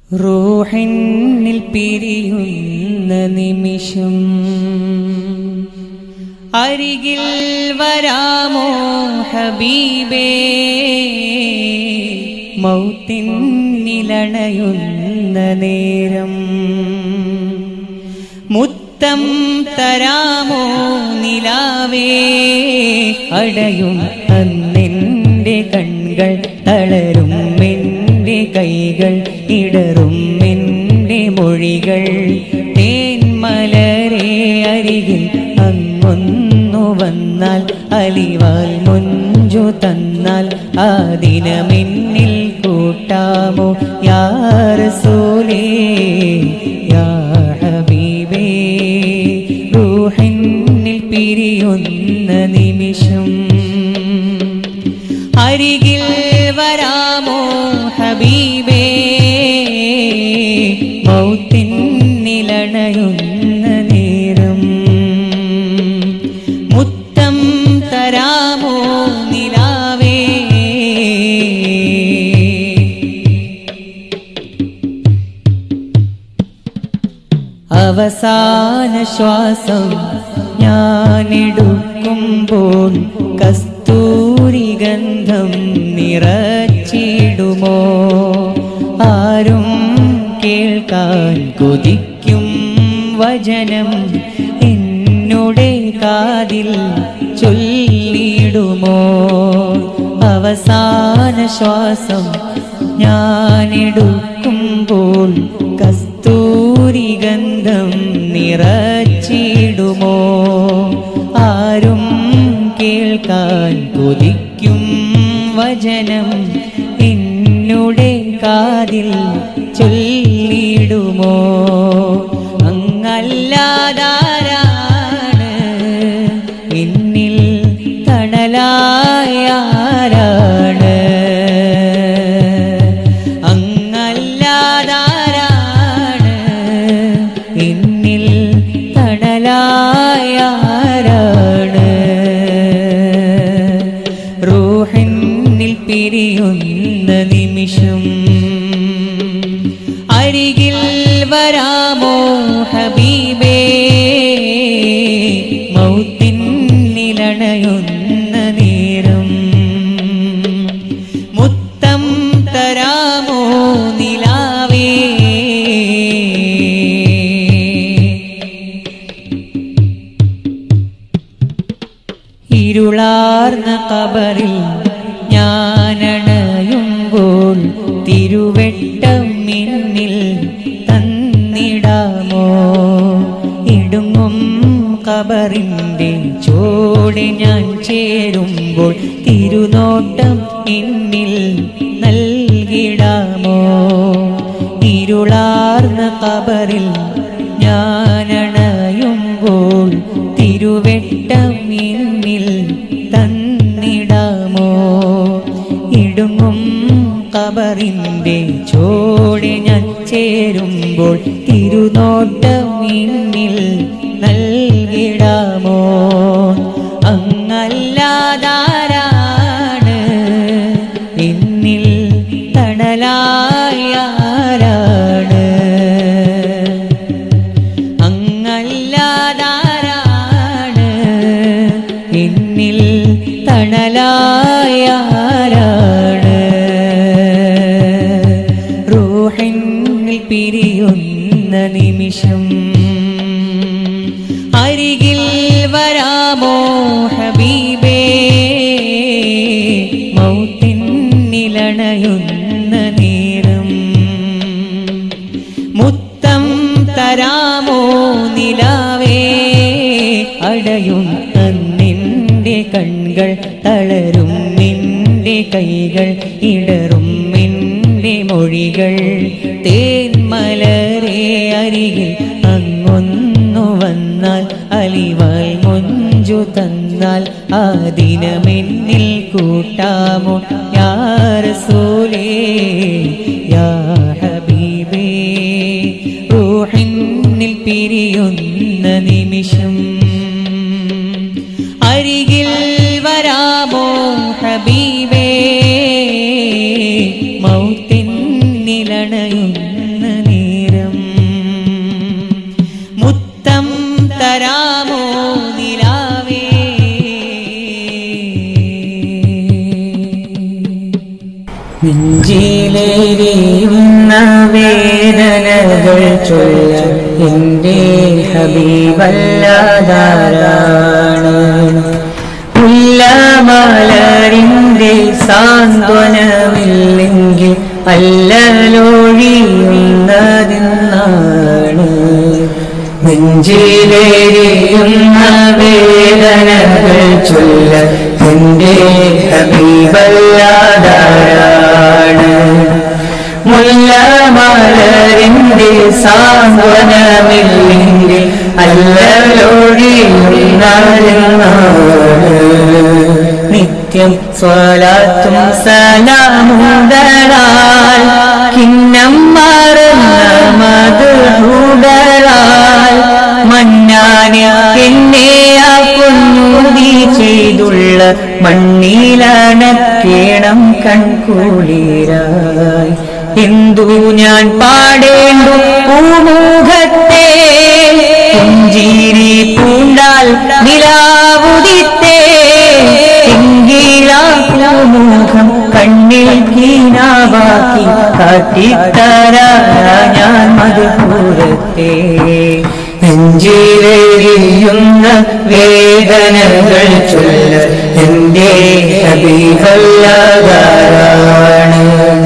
റൂഹിന്നിൽ പിരിയുന്ന നിമിഷം അരികിൽ വരാമോ ഹബീബേ മൗത്തിനിലണയുന്ന നേരം മുത്തം തരാമോ നിലാവേ അടയും അന്നെൻ്റെ കൺകൾ തളരും എൻ്റെ കൈകൾ ഇടറും എൻ്റെ മൊഴികൾ തേന്മലരെ അരികിൽ അങ്ങൊന്നു വന്നാൽ അലിവാൽ മുഞ്ചു തന്നാൽ ആ ദിനമെന്നിൽ കൂട്ടാമോ യാറസൂലേ യാ ഹബീബേ റൂഹിന്നിൽ പിരിയുന്ന നിമിഷം അരികിൽ വരാമോ ഹബീബേ മൗത്തിൻ നിലണയുന്ന നേരം മുത്തം തരാമോ നിലാവേ അവസാന ശ്വാസം ഞാനെടുക്കുമ്പോൾ കസ്തൂരി ഗന്ധം നിറച്ചിടുമോ ആരും കേൾക്കാൻ കൊതിക്കും വചനം എന്നുടെ കാതിൽ ചൊല്ലിടുമോ അവസാന ശ്വാസം ഞാനെടുക്കുമ്പോൾ കസ്തൂരി ഗന്ധം നിറച്ചിടുമോ ആരും കേൾക്കാൻ കൊതിക്കും വചനം എന്നുടെ കാതിൽ ചൊല്ലിടുമോ അങ്ങല്ലാതാരാണ് എന്നിൽ തണലായാരാണ് അങ്ങല്ലാതാരാണ് എന്നിൽ തണലായാരാണ് റൂഹിന്നിൽ പിരിയുന്ന നിമിഷം അരികിൽ വരാമോ ഹബീബേ മൗത്തിൻ നിലണയുന്ന നേരം മുത്തം തരാമോ നിലാവേ ഇരുളാർന്ന കബറിൽ ഞാനണയുമ്പോൾ തിരുവെട്ടം മിന്നിൽ തന്നിടാമോ ഇടുങ്ങും കബറിൻ്റെ ചോടെ ഞാൻ ചേരുമ്പോൾ തിരുനോട്ടം എന്നിൽ നൽകിടാമോ ഇരുളാർന്ന കബറിൽ ഞാനണയുമ്പോൾ തിരുവെട്ടം എന്നിൽ തന്നിടാമോ ഇടുങ്ങും കബറിൻ്റെ ചോടെ ഞാൻ ചേരുമ്പോൾ തിരുനോട്ടം എന്നിൽ നൽകിടാമോ അങ്ങല്ലാതാരാണ് എന്നിൽ തണലായാരാണ് അങ്ങല്ലാതാരാണ് എന്നിൽ തണലായാരാണ് റൂഹിന്നിൽ പിരിയുന്ന നിമിഷം അരികിൽ വരാമോ ഹബീബേ മൗത്തിൻ നിലണയുന്ന നേരം മുത്തം തരാമോ നിലാവേ അടയും അന്നിൻ്റെ കൺകൾ തളരും നിന്റെ കൈകൾ ഇടറും നിന്റെ മൊഴികൾ തേന്മലരെ അരികിൽ അങ്ങൊന്നു വന്നാൽ അലിവാൽ മുഞ്ചു തന്നാൽ ആ ദിനമെന്നിൽ കൂട്ടാമോ യാറസൂലേ യാ ഹബീബേ റൂഹിന്നിൽ പിരിയുന്ന നിമിഷം അരികിൽ വരാമോ ഹബീബേ മൗത്തിൻ നിലണയുന്ന നെഞ്ചിലേരിയുന്ന വേദനകൾ ചൊല്ല എൻ്റെ ഹബീബല്ലാതാരാണ് മുല്ലമലരിൻ്റെ സാന്ത്വനമില്ലെങ്കിൽ അല്ലലൊഴിയുന്നതെന്നാണ് നെഞ്ചിലേരിയുന്ന വേദനകൾ ചൊല്ല എൻ്റെ ഹബീബല്ലാതാരാണ് മുല്ലമലരിൻ്റെ സാന്ത്വനമില്ലെങ്കിൽ അല്ലലൊഴിയുന്നതെന്നാണ് നിത്യം സ്വലാത്തും സലാമുടലാൽ കിന്നം മറന്ന മധുടലാൽ മഞ്ഞാന് എന്നെ ആ പൊന്നുതി ചെയ്തുള്ള മണ്ണിലണക്കേണം കൺകുളിരായി എന്തു ഞാൻ പാടേണ്ടു പൂമുഖത്തെ പുഞ്ചിരി പൂണ്ടാൽ നിലാവുദിത്തേ എങ്കിലാമുഖം കണ്ണിൽ കീനാവാക്കി കാട്ടിത്തര ഞാൻ മധുപൂരത്തെ നെഞ്ചിലെരിയുന്ന വേദനകൾ ചൊല്ല എന്റെ ഹബീബല്ലാതാണ്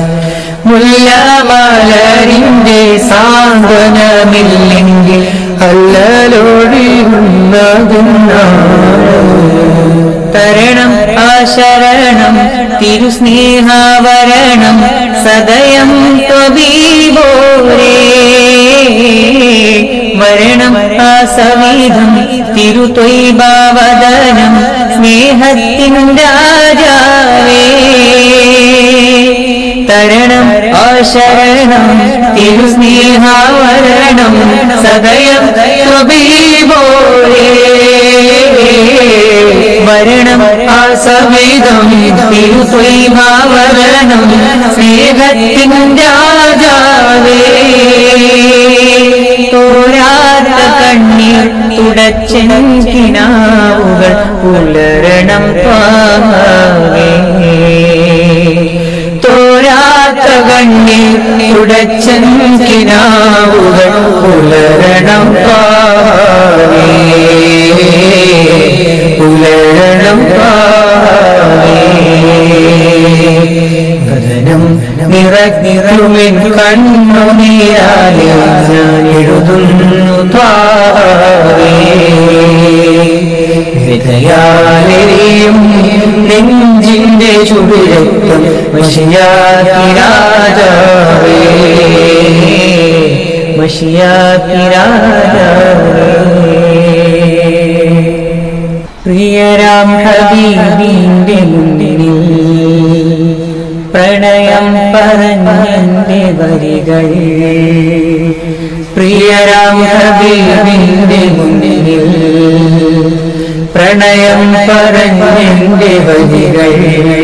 മുല്ലമലരിന്റെ സാന്ത്വനമില്ലെങ്കിൽ അല്ലലൊഴിയുന്നതെന്നാണ് തരണം ആശരണം തിരുസ്നേഹാവരണം സദയം ത്വബീബോരേ വരണം ആസവിധം തിരുത്വൈഭാവദനം സ്നേഹത്തിൻ രാജാവേ തരണം ആശരണം തിരുസ്നേഹാവരണം സദയം ത്വബീബോരേ വരണം ആസവിധം തിരുത്വൈഭാവരണം സ്നേഹത്തിൻ രാജാവേ തോരാത്ത കണ്ണീർ തുടച്ചൻ കിനാവുകൾ പുലരണം പാവേ തോരാത്ത കണ്ണീർ തുടച്ചൻ കിനാവുകൾ പുലരണം പാവേ പുലരണം പാവേ വദനം നിറഞ്ഞിറുമിൻ കണ്ണുനീരാലെ ഞാൻ എഴുതുന്നു താവേ വിതയാലെയും നെഞ്ചിന്റെ ചുടുരക്തം വശിയാക്കി രാജാവേ വശിയാക്കി രാജാവേ പ്രിയരാം ഹബീബിന്റെ മുന്നിൽ പ്രണയം പറഞ്ഞെന്റെ വരികൾ പ്രിയരാം ഹബീബിന്റെ മുന്നിൽ പ്രണയം പറഞ്ഞെന്റെ വരികൾ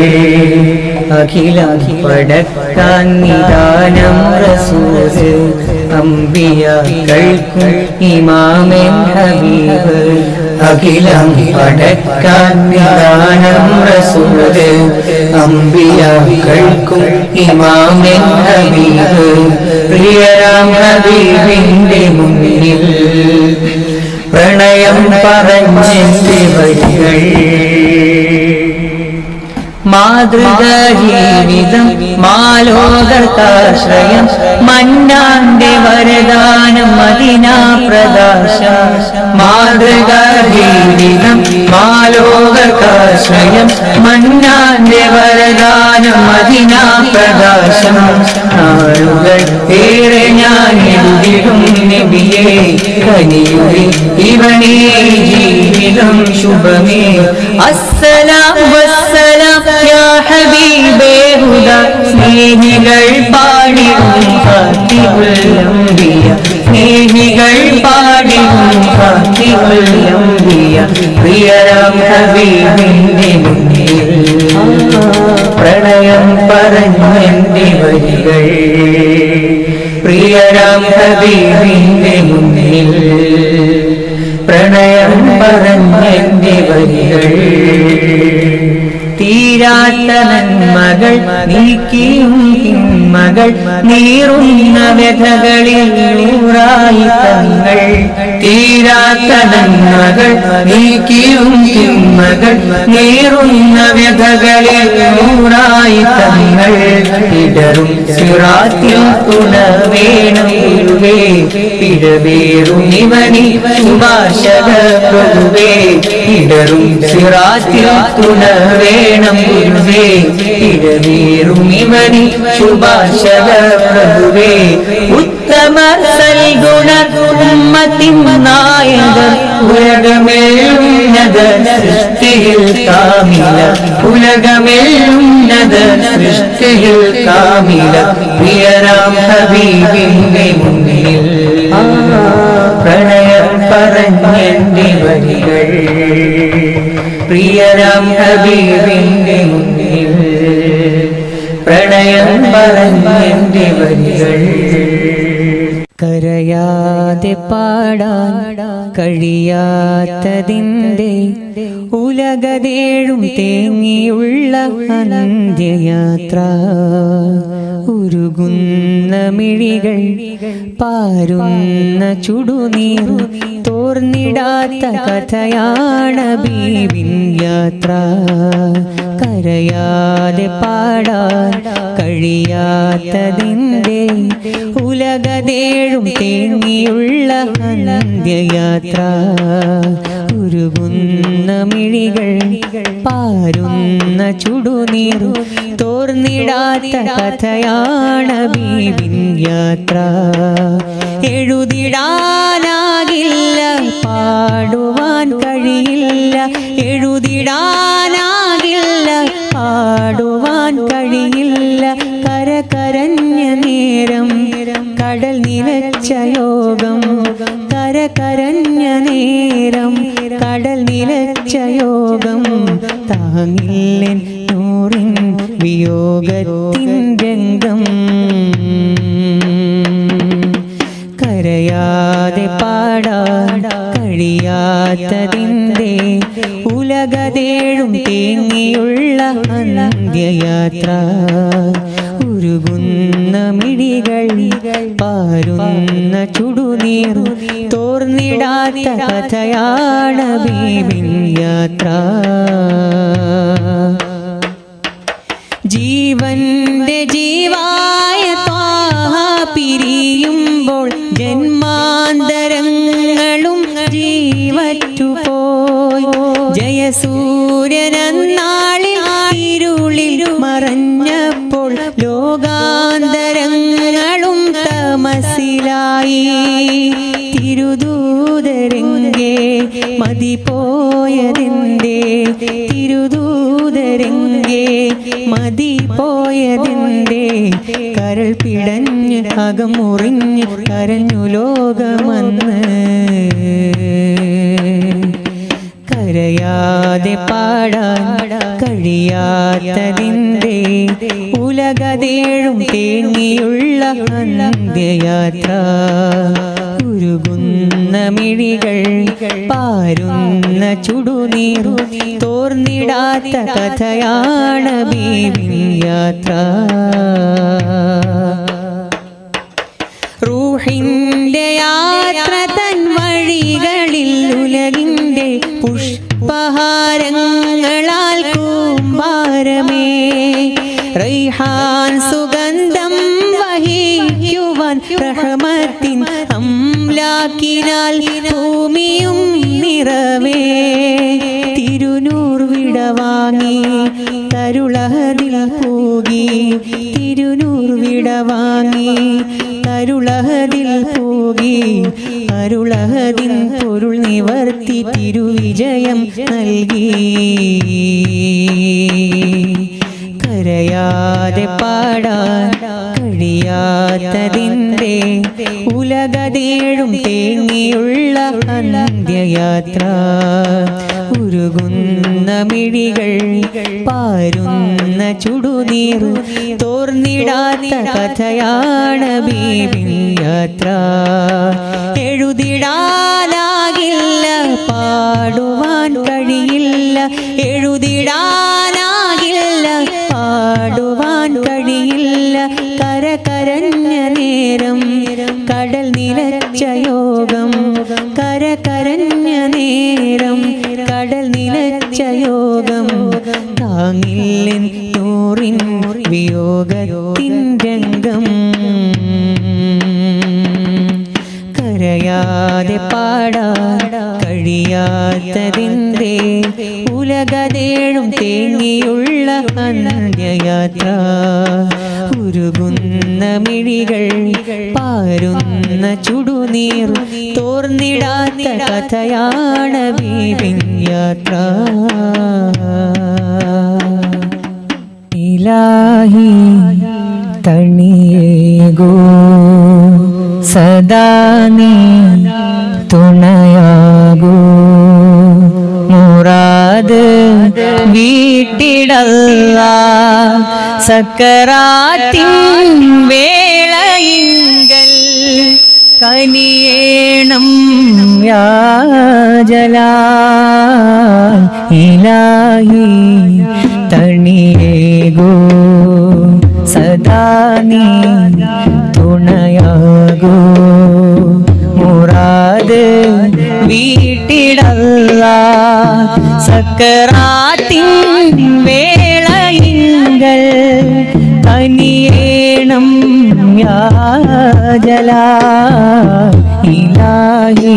അഖിലം പടക്കാൻ നിദാനം റസൂസ് അമ്പിയകൾക്കും ഇമാമൻ ഹബീബ് അഖിലം പടക്കാൻ നിദാനം റസൂല് അമ്പിയകൾക്കും ഇമാമൻ ഹബീബ് പ്രിയരാം ഹബീബിന്റെ മുന്നിൽ പ്രണയം പറഞ്ഞെന്റെ വരികൾ മാതൃക ജീവിതം മാലോകർക്കാശ്രയം മന്നാന്റെ വരദാനം മദിനാ പ്രദാശം മാതൃക ജീവിതം മാലോകർക്കാശ്രയം മന്നാന്റെ വരദാനം മദിനാ പ്രദാശം നാളുകൾ ഏറെ ഞാൻ എഴുതിടും നബിയെ കനിയുരി ഇവനേ ജീവിതം ശുഭമേ അസ്സലാം വസ്സലാം യാ ഹബീബേ ഹുദ സ്നേഹികൾ പാടിടും ഫാത്തിഹുല്ലംബിയ സ്നേഹികൾ പാടിടും ഫാത്തിഹുല്ലംബിയ പ്രിയരാം ഹബീബിന്റെ മുന്നിൽ പ്രണയം പറഞ്ഞെന്റെ വരികൾ പ്രിയരാം ഹബീബിന്റെ മുന്നിൽ പ്രണയം പറഞ്ഞെന്റെ വരികൾ തീ തീരാത്ത നന്മകൾ നീക്കിയും തിന്മകൾ നീറുന്ന വ്യഥകളിൽ നൂറായി തങ്ങൾ തീരാത്ത നന്മകൾ നീക്കിയും തിന്മകൾ നീറുന്ന വ്യഥകളിൽ നൂറായി തങ്ങൾ ഇടറും സിറാത്തിൽ തുണ വേണം ഗുരുവേ പിഴവേറും ഇവനി സുഭാഷക പ്രഭുവേ ഇടറും സിറാത്തിൽ തുണ വേണം ഗുരുവേ പിഴവേറും ഇവനി സുഭാഷക പ്രഭുവേ ഉത്തമ സൽഗുണ ഉമ്മത്തിൻ നായകൻ ഉലകമേഴുന്നത സൃഷ്ടിയിൽ കാമില ഉലകമേഴുന്നത സൃഷ്ടിയിൽ കാമില പ്രിയരാം ഹബീബിന്റെ മുന്നിൽ പ്രണയം പറഞ്ഞെന്റെ വരികൾ പ്രിയരാം ഹബീബിന്റെ മുന്നിൽ പ്രണയം പറഞ്ഞെന്റെ വരികൾ കരയാതെ പാടാൻ കഴിയാത്തതിൻ്റെ ഉലകതേഴും തേങ്ങിയുള്ള അന്ത്യയാത്ര ഉരുകുന്ന മിഴികൾ പാരുന്ന ചുടുനീർ തോർന്നിടാത്ത കഥയാണ് ബീബിൻ യാത്ര കരയാതെ പാടാൻ കഴിയാത്തതിൻ്റെ ഉലകതേഴും തേങ്ങിയുള്ള അന്ത്യയാത്ര ഉരുകുന്ന മിഴികൾ പാരുന്ന ചുടുനീർ തോർന്നിടാത്ത കഥയാണ് ബീബിൻ യാത്ര എഴുതിടാനാകില്ല പാടുവാൻ കഴിയില്ല എഴുതിടാനാകില്ല പാടുവാൻ കഴിയില്ല കര കരഞ്ഞ നേരം കടൽ നിലച്ച യോഗം കര കരഞ്ഞ നേരം കടൽ നിലച്ച യോഗം താങ്ങില്ലൻ നൂറിൻ വിയോഗത്തിൻ രംഗം കരയാതെ പാടാൻ കഴിയാത്തതിൻ്റെ ഉലകതേഴും തേങ്ങിയുള്ള അന്ത്യയാത്ര ഉരുകുന്ന മിഴികൾ പാരുന്ന ചുടുനീർ തോർന്നിടാത്ത കഥയാണ് ബീബിൻ യാത്ര ജീവന്റെ ജീവായ ത്വാഹ പിരിയുമ്പോൾ ജന്മാന്തരങ്ങളും ജീവറ്റുപോയി ജയസൂര്യനാളിൽ ഇരുളിൽ മറഞ്ഞപ്പോൾ ലോകാന്തരങ്ങളും തമസിലായി തിരുദൂതരംഗേ മതി പോയതിൻ്റെ തിരുദൂതരംഗേ മതി പോയതിൻ്റെ കരൾ പിടഞ്ഞ് അകം മുറിഞ്ഞ് കരഞ്ഞു ലോകമന്ന് കരയാതെ പാടാൻ കഴിയാത്തതിൻ്റെ ഉലകതേഴും തേങ്ങിയുള്ള അന്ത്യയാത്ര ഉരുകുന്ന മിഴികൾ പാരുന്ന ചുടുനീർ തോർന്നിടാത്ത കഥയാണ് ബീബിൻ യാത്ര റൂഹിന്റെ യാത്ര തൻ വഴികളിൽ ഉലകിന്റെ പുഷ്പഹാരങ്ങളാൽ കൂമ്പാരമേ റൈഹാൻ സുഗന്ധം വഹിക്കുവാൻ റഹ്മത്തിൻ അംലാക്കിനാൽ ഭൂമിയും നിറവേ തിരുനൂർ വിടവാങ്ങി തരുളഹതിൽ പോകി തിരുനൂർ വിടവാങ്ങി തരുളഹതിൽ പോകി അരുളഹതിൻ പൊരുൾ നിവർത്തി തിരുവിജയം നൽകി കരയാതെ പാടാൻ കഴിയാത്തതിൻ്റെ ഉലകതേഴും തേങ്ങിയുള്ള അന്ത്യയാത്ര ഉരുകുന്ന മിഴികൾ പാരുന്ന ചുടുനീർ തോർന്നിടാത്ത കഥയാണ് ബീബിൻ യാത്ര എഴുതിടാനാകില്ല പാടുവാൻ കഴിയില്ല എഴുതിടാനാകില്ല പാടുവാൻ കഴിയില്ല കര കരഞ്ഞ നേരം കടൽ നിലച്ച യോഗം കര കരഞ്ഞ നേരം കടൽ നിലച്ച യോഗം താങ്ങില്ലെൻ നൂറിൻ വിയോഗത്തിൻ രംഗം കരയാതെ പാടാൻ കഴിയാത്തതിൻ്റെ ഉലകതേഴും തേങ്ങിയുള്ള അന്ത്യയാത്ര ഉരുകുന്ന മിഴികൾ പാരുന്ന ചുടുനീർ തോർന്നിടാത്ത കഥയാണ് ബീബിൻ യാത്ര ഇലാഹി തണിയേകോ സദാ നീ തുണയാകൂ മുറാദ് വീട്ടിടല്ല സക്കറാത്തിൻ വേളയിങ്കൽ കനിയേണം യാജല ഇലാഹി തണിയേകോ സദാ നീ തുണയാകൂ മുറാദ് വീട്ടിടല്ല സക്കറാത്തിൻ വേളയിങ്കൽ കനിയേണം യാജല ഇലാഹി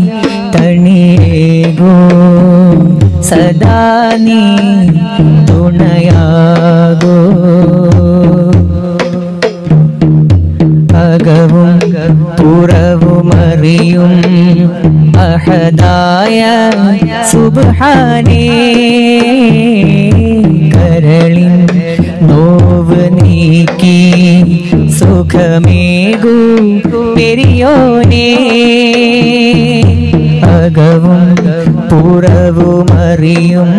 തണിയേകോ സദാ നീ തുണയാകോ അകവും പുറവുമറിയും അഹദായ സുബ്ഹാനേ കരളിൻ നോവ് നീക്കി സുഖമേകൂ പെരിയോനേ അകവും പുറവുമറിയും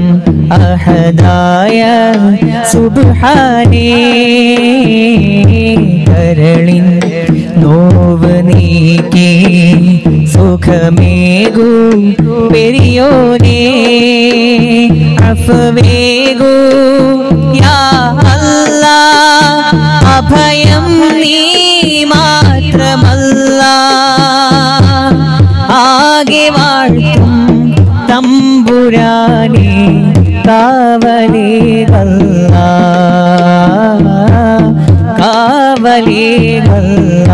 അഹദായ സുബ്ഹാനേ കരളിൻ നോവ് നീക്കി സുഖമേകൂ പെരിയോനേ അഫവേകൂ യാ അല്ലാ അഭയം നീ മാത്രമല്ല ആകെ വാഴ്ത്തും തമ്പുരാനെ കാവലേകല്ല കാവലേകല്ല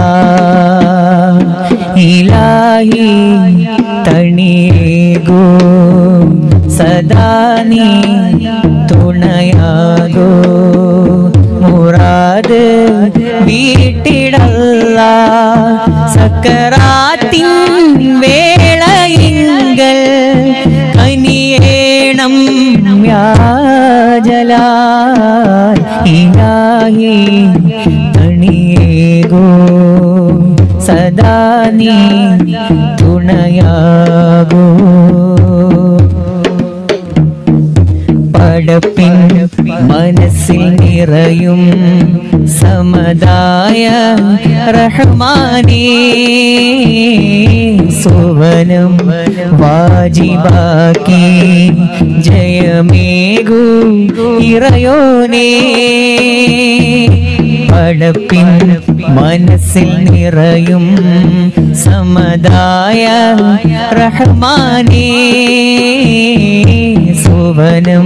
ഇലാഹി തണിയേകോ സദാ നീ തുണയാകോ മുറാദ് വീട്ടിടല്ല സക്കറാത്തിൻ വേളയിങ്കൽ കനിയേണം യാജല ഇലാഹി തണിയേകോ സദാ നീ തുണയാകോ പടപ്പിൻ മനസ്സിൽ നിറയും സമതായ റഹ്മാനേ സുവനം വാജിബാക്കി ജയമേകൂ ഇറയോനേ പടപ്പിൻ മനസ്സിൽ നിറയും സമതായ റഹ്മാനേ സുവനം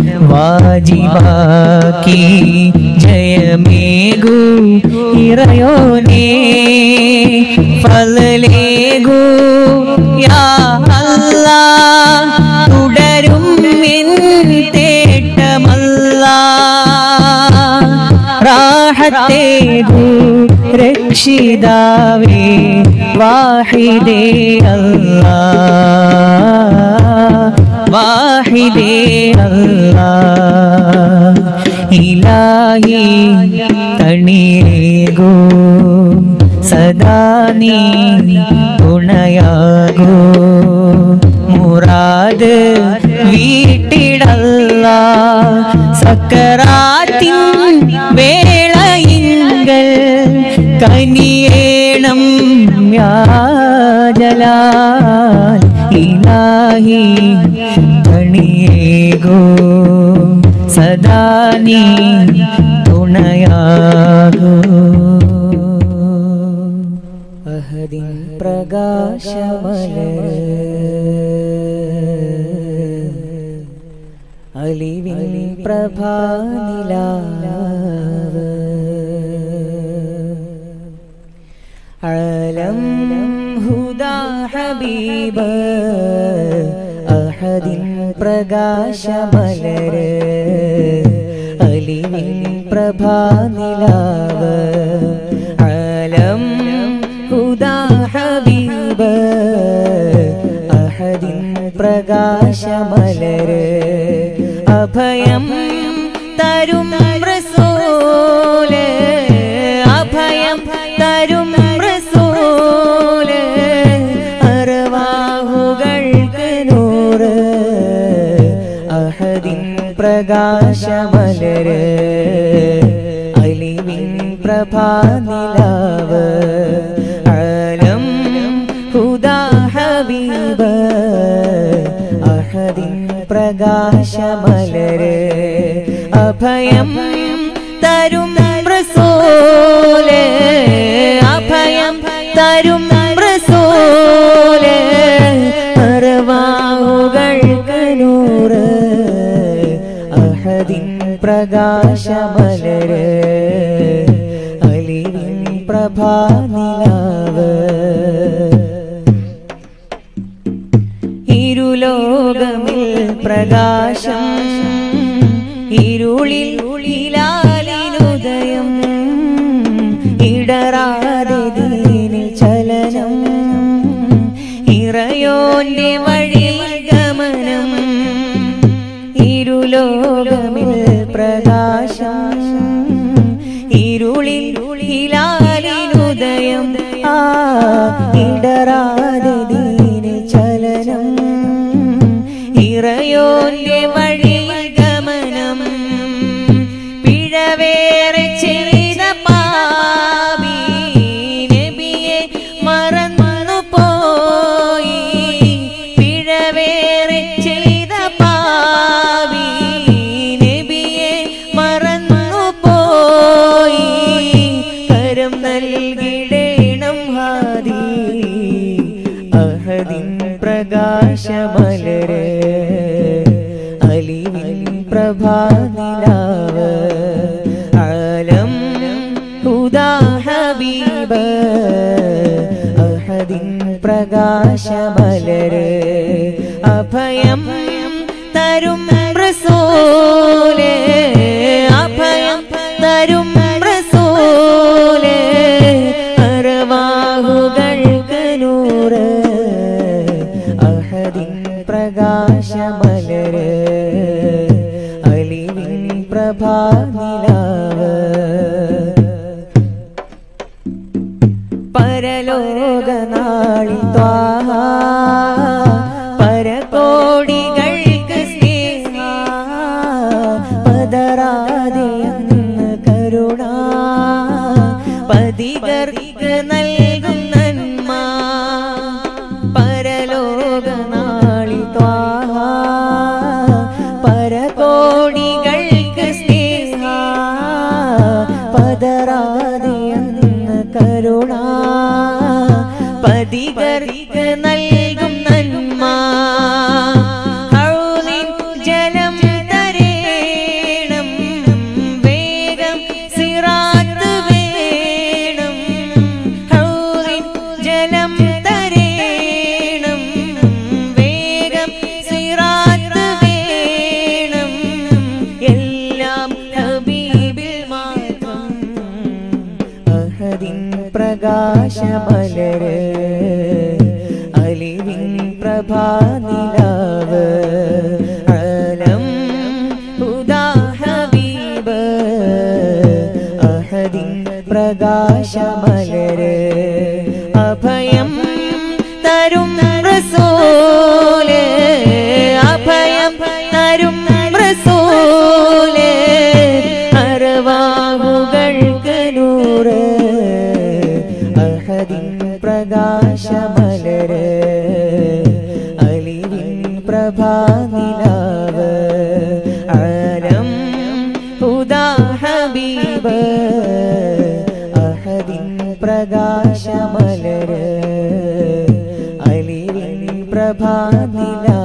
വാജിബാക്കി ജയമേകൂ ഇറയോനേ ഫലലേകൂ യാ അല്ലാ തുടരും എൻ തേട്ടമല്ല റാഹത്തേകൂ രക്ഷിതാവേ വാഹിദേ അല്ലാ വാഹിദേ അല്ലാ ഇലാഹി തണിയേകോ സദാ നീ തുണയാകോ മുറാദ് വീട്ടിടല്ല സക്കറാത്തിൻ വേളയിങ്കൽ കനിയേണം യാജല ഇലാഹി തണിയേകോ സദാ സദാ നീ തുണയാകൂ അഹദിൻ പ്രകാശമലർ അലിവിൻ പ്രഭാനിലാവ് അലം ഹുദാ ഹബീബ് അഹദിൻ പ്രകാശമലര് അലിവിൻ പ്രഭാനിലാവ് അലം ഹുദാ ഹബീബ് അഹദിൻ പ്രകാശമലര് അഭയം തരും റസൂല് അഭയം തരും റസൂല് അറവാഹുകൾക്ക് നൂറ് അഹദിൻ പ്രകാശമലര് അലിവിൻ പ്രഭാനിലാവ് അലം ഹുദാ ഹബീബ് അഹദിൻ പ്രകാശമലര് അഭയം തരും റസൂല് അഭയം തരും റസൂല് അറവാഹുകൾക്ക് നൂറ് അഹദിൻ പ്രകാശമലര് അലിവിൻ പ്രഭാനിലാവ് ഇരുലോകമിൽ പ്രകാശം ഇരുളിൽ ഇലാലിനുദയം ഇടറാതെ ദീനിൽ ചലനം ഇറയോന്റെ വഴി ഗമനം ഇരുലോകമിൽ പ്രകാശം ഇരുളിൽ ഇലാലിനുദയം ആ ഇടറാതെ ദീനിൽ ചലനം ഇറയോന്റെ വഴി ഗമനം പിഴവേറെ ചെയ്ത പാപി നബിയെ മറന്നു പോയി പിഴവേറെ ചെയ്ത പാപി നബിയെ മറന്നു പോയി കരം നൽകിടേണം ഹാദി അഹദിൻ പ്രകാശമലര് അലിവിൻ പ്രഭാനിലാവ് ആലം ഹുദാ ഹബീബ് അഹദിൻ പ്രകാശമലര് അഭയം തരും റസൂല് അഭയം തരും റസൂല് അറവാഹുകൾക്ക് നൂറ് അഹദിൻ പ്രകാശമലര് അലിവിൻ പ്രഭാനിലാവ് പരലോകനാളി ത്വാഹ പരകോടികൾക്ക് സ്നേഹ പതറാതെ അന്ന് കരുണ പതികർക്ക് നൽകും നന്മ പരലോകനാളി ത്വാഹ പരകോടികൾക്ക് സ്നേഹ പതറാതെ അന്ന് കരുണ പതികർക്ക് നൽകും നന്മ ഹൗലിൻ ജലം തരേണം വേഗം സിറാത്ത് വേണം ഹൗലിൻ ജലം തരേണം വേഗം സിറാത്ത് വേണം എല്ലാം ഹബീബിൽ മാത്രം അഹദിൻ പ്രകാശമലര് അലിവിൻ പ്രഭാനിലാവ് അലം ഹുദാ ഹബീബ് അഹദിൻ പ്രകാശമലര് അഭയം തരും റസൂല് അഭയം തരും റസൂല് അറവാഹുകൾക്ക് നൂറ് അഹദിൻ പ്രകാശമലര് അലിവിൻ പ്രഭാനിലാവ് ആലം പ്രകാശമലര് അലിവിൻ പ്രഭാനില